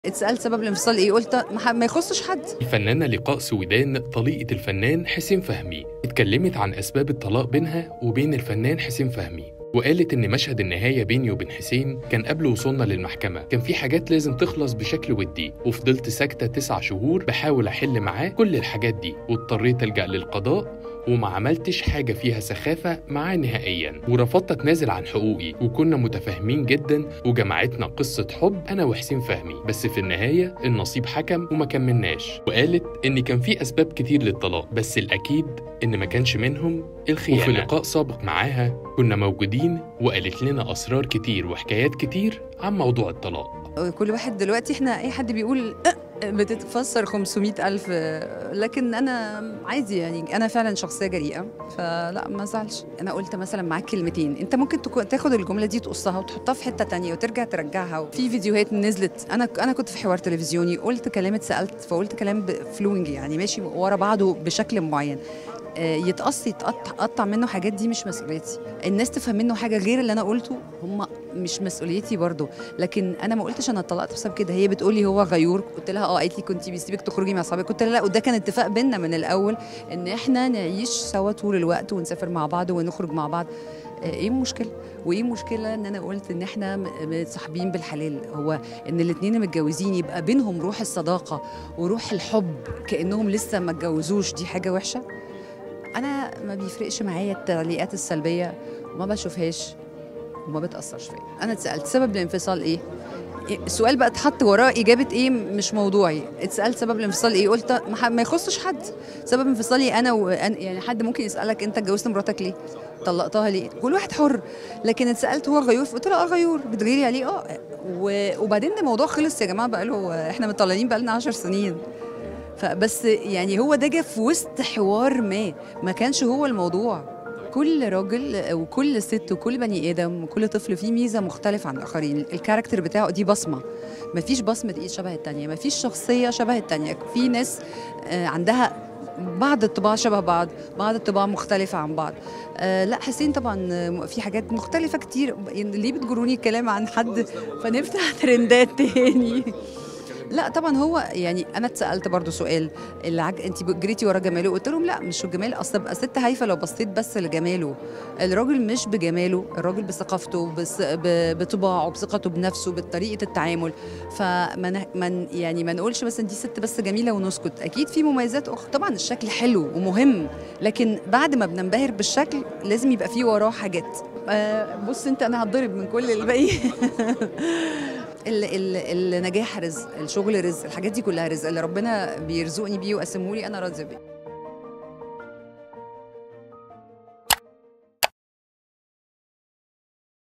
اتسألت سبب الانفصال ايه قلت ما ما يخصش حد الفنانة لقاء سويدان طليقة الفنان حسين فهمي اتكلمت عن أسباب الطلاق بينها وبين الفنان حسين فهمي وقالت إن مشهد النهاية بيني وبين حسين كان قبل وصولنا للمحكمة كان في حاجات لازم تخلص بشكل ودي وفضلت ساكتة تسع شهور بحاول أحل معاه كل الحاجات دي واضطريت ألجأ للقضاء وما عملتش حاجة فيها سخافة معاه نهائيا ورفضت أتنازل عن حقوقي وكنا متفاهمين جدا وجمعتنا قصة حب أنا وحسين فهمي بس في النهاية النصيب حكم وما كملناش وقالت إن كان في أسباب كتير للطلاق بس الأكيد إن ما كانش منهم الخيانة وفي لقاء سابق معاها كنا موجودين وقالت لنا أسرار كتير وحكايات كتير عن موضوع الطلاق كل واحد دلوقتي احنا اي حد بيقول أه بتتفسر 500 ألف لكن أنا عادي يعني أنا فعلا شخصية جريئة فلا ما زعلش أنا قلت مثلا معاك كلمتين أنت ممكن تكون تاخد الجملة دي تقصها وتحطها في حتة تانية وترجع ترجعها وفي فيديوهات نزلت أنا أنا كنت في حوار تلفزيوني قلت كلام اتسألت فقلت كلام فلوينج يعني ماشي ورا بعضه بشكل معين يتقص يتقطع منه حاجات دي مش مسؤوليتي الناس تفهم منه حاجه غير اللي انا قلته هم مش مسؤوليتي برضو لكن انا ما قلتش انا اتطلقت بسبب كده هي بتقول لي هو غيور قلت لها اه قالت لي كنت بيسيبك تخرجي مع اصحابك قلت لها لا وده كان اتفاق بينا من الاول ان احنا نعيش سوا طول الوقت ونسافر مع بعض ونخرج مع بعض ايه المشكله وايه المشكله ان انا قلت ان احنا متصاحبين بالحلال هو ان الاثنين متجوزين يبقى بينهم روح الصداقه وروح الحب كانهم لسه ما اتجوزوش دي حاجه وحشه انا ما بيفرقش معايا التعليقات السلبيه وما بشوفهاش وما بتاثرش فيا انا اتسالت سبب الانفصال ايه السؤال بقى اتحط وراه اجابه ايه مش موضوعي اتسالت سبب الانفصال ايه قلت ما يخصش حد سبب انفصالي انا وأنا يعني حد ممكن يسالك انت اتجوزت مراتك ليه طلقتها ليه كل واحد حر لكن اتسالت هو غيور قلت له اه غيور بتغيري عليه اه وبعدين الموضوع خلص يا جماعه بقى له احنا مطلقين بقى لنا 10 سنين فبس يعني هو ده جه في وسط حوار ما ما كانش هو الموضوع كل راجل وكل ست وكل بني ادم وكل طفل فيه ميزه مختلفه عن الاخرين الكاركتر بتاعه دي بصمه مفيش بصمه ايد شبه التانية مفيش شخصيه شبه التانية في ناس عندها بعض الطباع شبه بعض بعض الطباع مختلفة عن بعض آه لا حسين طبعا في حاجات مختلفة كتير ليه بتجروني الكلام عن حد فنفتح ترندات تاني لا طبعا هو يعني انا اتسالت برضو سؤال اللي عج... انت جريتي ورا جماله قلت لهم لا مش الجمال اصل ابقى ست هايفه لو بصيت بس لجماله الراجل مش بجماله الراجل بثقافته بس... ب... بطباعه بثقته بنفسه بطريقه التعامل فما من يعني ما نقولش بس انت ست بس جميله ونسكت اكيد في مميزات اخرى طبعا الشكل حلو ومهم لكن بعد ما بننبهر بالشكل لازم يبقى فيه وراه حاجات آه بص انت انا هتضرب من كل الباقي ال ال النجاح رزق الشغل رزق الحاجات دي كلها رزق اللي ربنا بيرزقني بيه وقسمه لي انا راضيه بيه